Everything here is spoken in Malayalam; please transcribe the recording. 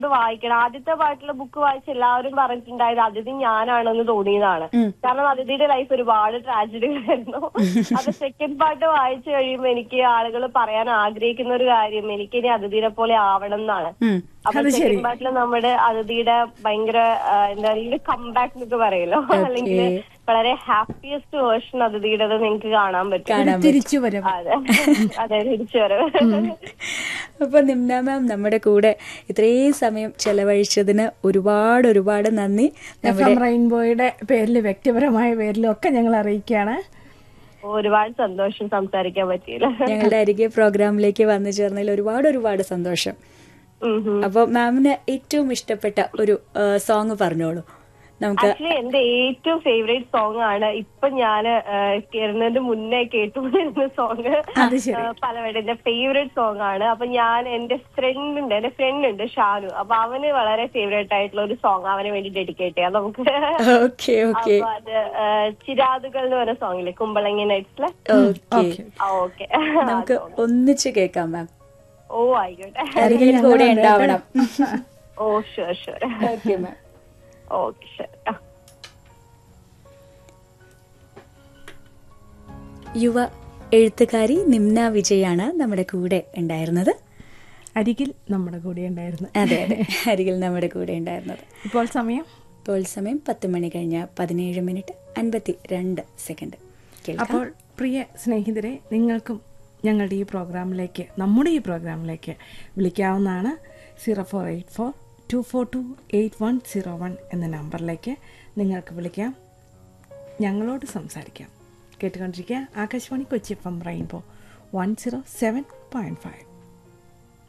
ഇത് വായിക്കണം ആദ്യത്തെ പാട്ടിലെ ബുക്ക് വായിച്ച് എല്ലാവരും പറഞ്ഞിട്ടുണ്ടായത് അതിഥി ഞാനാണെന്ന് തോന്നിയതാണ് കാരണം അതിഥിയുടെ ലൈഫ് ഒരുപാട് ട്രാജഡികളായിരുന്നു അത് സെക്കൻഡ് പാർട്ട് വായിച്ചു കഴിയുമ്പോൾ എനിക്ക് ആളുകൾ പറയാൻ ആഗ്രഹിക്കുന്ന ഒരു കാര്യം എനിക്ക് ഇനി അതിഥിനെ പോലെ ആവണം എന്നാണ് ഉം. അപ്പൊ സെക്കൻഡ് പാർട്ടിൽ നമ്മുടെ അതിഥിയുടെ ഭയങ്കര ആ, എന്താ പറയുക കംബാക്ക് എന്നൊക്കെ പറയല്ലോ അല്ലെങ്കിൽ വളരെ ഹാപ്പിയസ്റ്റ് വേർഷൻ അതിഥിയുടേത് നിങ്ങൾക്ക് കാണാൻ പറ്റും കാണാൻ പറ്റും. തിരിച്ചു വരും അതെ അതെ തിരിച്ചു വരവ് അപ്പൊ നിംന മാം നമ്മുടെ കൂടെ ഇത്രയും സമയം ചെലവഴിച്ചതിന് ഒരുപാട് ഒരുപാട് നന്ദി എഫ് എം റെയിൻബോയുടെ പേരിൽ വ്യക്തിപരമായ പേരിലും ഒക്കെ ഞങ്ങൾ അറിയിക്കുകയാണ് ഒരുപാട് സന്തോഷം സംസാരിക്കാൻ പറ്റിയില്ല ഞങ്ങളുടെ അരികെ പ്രോഗ്രാമിലേക്ക് വന്നു ചേർന്നതിൽ ഒരുപാട് ഒരുപാട് സന്തോഷം ഉം ഉം. അപ്പോൾ മാമിന് ഏറ്റവും ഇഷ്ടപ്പെട്ട ഒരു സോങ് പറഞ്ഞോളൂ നമുക്ക് ആക്ച്വലി എന്റെ ഏറ്റവും ഫേവറേറ്റ് സോങ് ആണ് ഇപ്പൊ ഞാൻ കയറുന്നതിന് മുന്നേ കേട്ടുകൊണ്ടിരുന്ന സോങ് പലവട്ടം എന്റെ ഫേവറേറ്റ് സോങ് ആണ് അപ്പൊ ഞാൻ എന്റെ ഫ്രണ്ട് ഉണ്ട് എന്റെ ഫ്രണ്ട് ഉണ്ട് ഷാനു അപ്പൊ അവന് വളരെ ഫേവറേറ്റ് ആയിട്ടുള്ള ഒരു സോങ് അവന് വേണ്ടി ഡെഡിക്കേറ്റ് ചെയ്യാം നമുക്ക് ഓക്കെ ഓക്കെ അപ്പൊ അത് ആ, ചിരാതുകൾ എന്ന് പറഞ്ഞ സോങ്ങില്ലേ കുമ്പളങ്ങി നൈറ്റ്സിലെ ഓക്കെ ആ ഓക്കെ നമുക്ക് ഒന്നിച്ച് കേൾക്കാം മാം ഓ ആയിക്കോട്ടെ അരികിൽ കൂടെ ഉണ്ടാവണം ഓ sure sure okay ma'am okay ശരി ആ യുവ എഴുത്തുകാരി നിംന വിജയാണ് നമ്മുടെ കൂടെ ഉണ്ടായിരുന്നത് അരികിൽ നമ്മുടെ കൂടെ ഉണ്ടായിരുന്നു അതെ അതെ അരികിൽ നമ്മുടെ കൂടെ ഉണ്ടായിരുന്നത് ഇപ്പോൾ സമയം ഇപ്പോൾ സമയം പത്ത് മണി കഴിഞ്ഞ പതിനേഴ് മിനിറ്റ് അൻപത്തി രണ്ട് സെക്കൻഡ് കേൾക്കാം അപ്പോൾ പ്രിയ സ്നേഹിതരെ നിങ്ങൾക്കും ഞങ്ങളുടെ ഈ പ്രോഗ്രാമിലേക്ക് നമ്മുടെ ഈ പ്രോഗ്രാമിലേക്ക് വിളിക്കാവുന്നതാണ് zero four eight four two four two eight one zero one എന്ന നമ്പറിലേക്ക് നിങ്ങൾക്ക് വിളിക്കാം ഞങ്ങളോട് സംസാരിക്കാം കേട്ടുകൊണ്ടിരിക്കുക Akashvani Kochi F M rainbow one zero seven point five